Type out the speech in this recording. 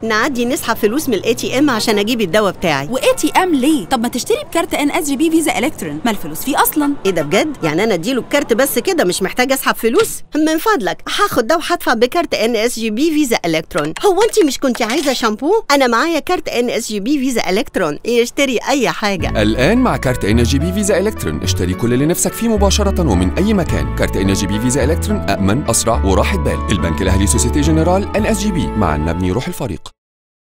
نعدي نسحب فلوس من الاي تي ام عشان اجيب الدواء بتاعي واي تي ام ليه طب ما تشتري بكارت ان اس جي بي فيزا الكترون ما الفلوس فيه اصلا ايه ده بجد يعني انا اديله الكارت بس كده مش محتاج اسحب فلوس من فضلك هاخد ده وهدفع بكارت ان اس جي بي فيزا الكترون هو انت مش كنت عايزه شامبو انا معايا كارت ان اس جي بي فيزا الكترون يشتري اي حاجه الآن مع كارت ان جي بي فيزا الكترون اشتري كل اللي نفسك فيه مباشرة ومن أي مكان كارت ان جي بي فيزا الكترون أأمن أسرع وراحة بال البنك الأهلي سوسيتي جنرال ان اس جي بي معا نبني روح الفريق